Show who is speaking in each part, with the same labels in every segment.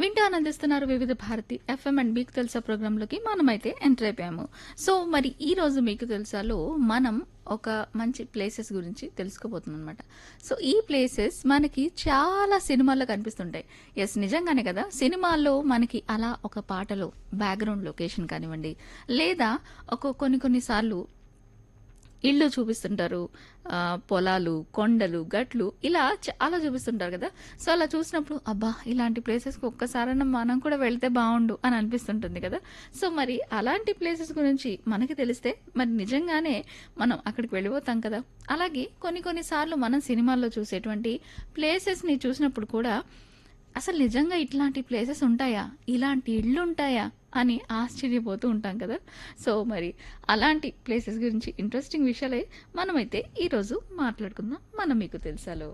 Speaker 1: వింటూ ఆనందిస్తున్నారు వివిధ భారతి ఎఫ్ఎం అండ్ మీకు తెలుసా ప్రోగ్రాంలోకి మనమైతే ఎంటర్ అయిపోయాము సో మరి ఈ రోజు మీకు తెలుసాలో మనం ఒక మంచి ప్లేసెస్ గురించి తెలుసుకోబోతున్నాం అనమాట సో ఈ ప్లేసెస్ మనకి చాలా సినిమాల్లో కనిపిస్తుంటాయి ఎస్ నిజంగానే కదా సినిమాల్లో మనకి అలా ఒక పాటలో బ్యాక్గ్రౌండ్ లొకేషన్ కానివ్వండి లేదా ఒక కొన్ని కొన్నిసార్లు ఇళ్ళు చూపిస్తుంటారు ఆ, పొలాలు కొండలు గట్లు ఇలా చాలా చూపిస్తుంటారు కదా సో అలా చూసినప్పుడు అబ్బా ఇలాంటి ప్లేసెస్కి ఒక్కసారైనా మనం కూడా వెళ్తే బాగుండు అని అనిపిస్తుంటుంది కదా సో మరి అలాంటి ప్లేసెస్ గురించి మనకి తెలిస్తే మరి నిజంగానే మనం అక్కడికి వెళ్ళిపోతాం కదా అలాగే కొన్ని కొన్నిసార్లు మనం సినిమాల్లో చూసేటువంటి ప్లేసెస్ని చూసినప్పుడు కూడా అసలు నిజంగా ఇట్లాంటి ప్లేసెస్ ఉంటాయా ఇలాంటి ఇళ్ళు ఉంటాయా అని ఆశ్చర్యపోతూ ఉంటాం కదా సో మరి అలాంటి ప్లేసెస్ గురించి ఇంట్రెస్టింగ్ విషయాలే మనమైతే ఈరోజు మాట్లాడుకుందాం మనం మీకు తెలుసాలో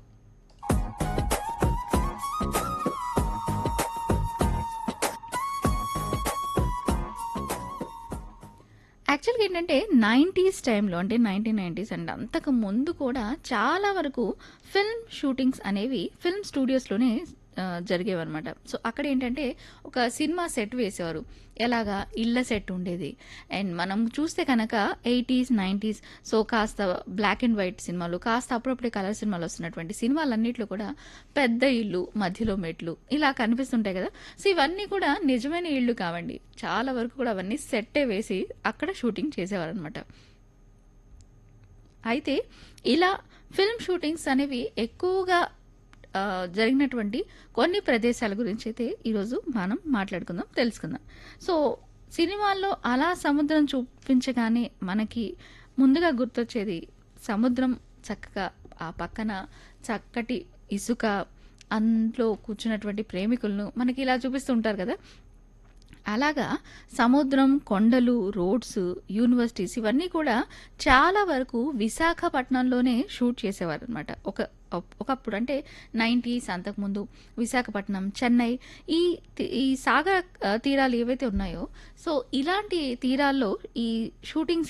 Speaker 1: యాక్చువల్గా ఏంటంటే నైంటీస్ టైంలో అంటే నైన్టీన్ నైంటీస్ అండ్ అంతకు ముందు కూడా చాలా వరకు ఫిల్మ్ షూటింగ్స్ అనేవి ఫిల్మ్ స్టూడియోస్లోనే జరిగేవన్నమాట సో అక్కడ ఏంటంటే ఒక సినిమా సెట్ వేసేవారు ఎలాగా ఇళ్ళ సెట్ ఉండేది అండ్ మనం చూస్తే కనుక ఎయిటీస్ నైంటీస్ సో కాస్త బ్లాక్ అండ్ వైట్ సినిమాలు కాస్త అప్పుడప్పుడే కలర్ సినిమాలు వస్తున్నటువంటి సినిమాలన్నింటిలో కూడా పెద్ద ఇల్లు మధ్యలో మెట్లు ఇలా కనిపిస్తుంటాయి కదా సో ఇవన్నీ కూడా నిజమైన ఇళ్ళు కావండి చాలా వరకు కూడా అవన్నీ సెట్టే వేసి అక్కడ షూటింగ్ చేసేవారు అనమాట అయితే ఇలా ఫిల్మ్ షూటింగ్స్ అనేవి ఎక్కువగా ఆ, జరిగినటువంటి కొన్ని ప్రదేశాల గురించి అయితే ఈరోజు మనం మాట్లాడుకుందాం తెలుసుకుందాం సో సినిమాల్లో అలా సముద్రం చూపించగానే మనకి ముందుగా గుర్తొచ్చేది సముద్రం చక్కగా ఆ పక్కన చక్కటి ఇసుక అందులో కూర్చున్నటువంటి ప్రేమికులను మనకి ఇలా చూపిస్తూ ఉంటారు కదా అలాగా సముద్రం కొండలు రోడ్స్ యూనివర్సిటీస్ ఇవన్నీ కూడా చాలా వరకు విశాఖపట్నంలోనే షూట్ చేసేవారు అనమాట ఒక ఒకప్పుడు అంటే నైంటీస్ అంతకుముందు విశాఖపట్నం చెన్నై ఈ తి- ఈ సాగర ఆ, తీరాలు ఏవైతే ఉన్నాయో సో ఇలాంటి తీరాల్లో ఈ షూటింగ్స్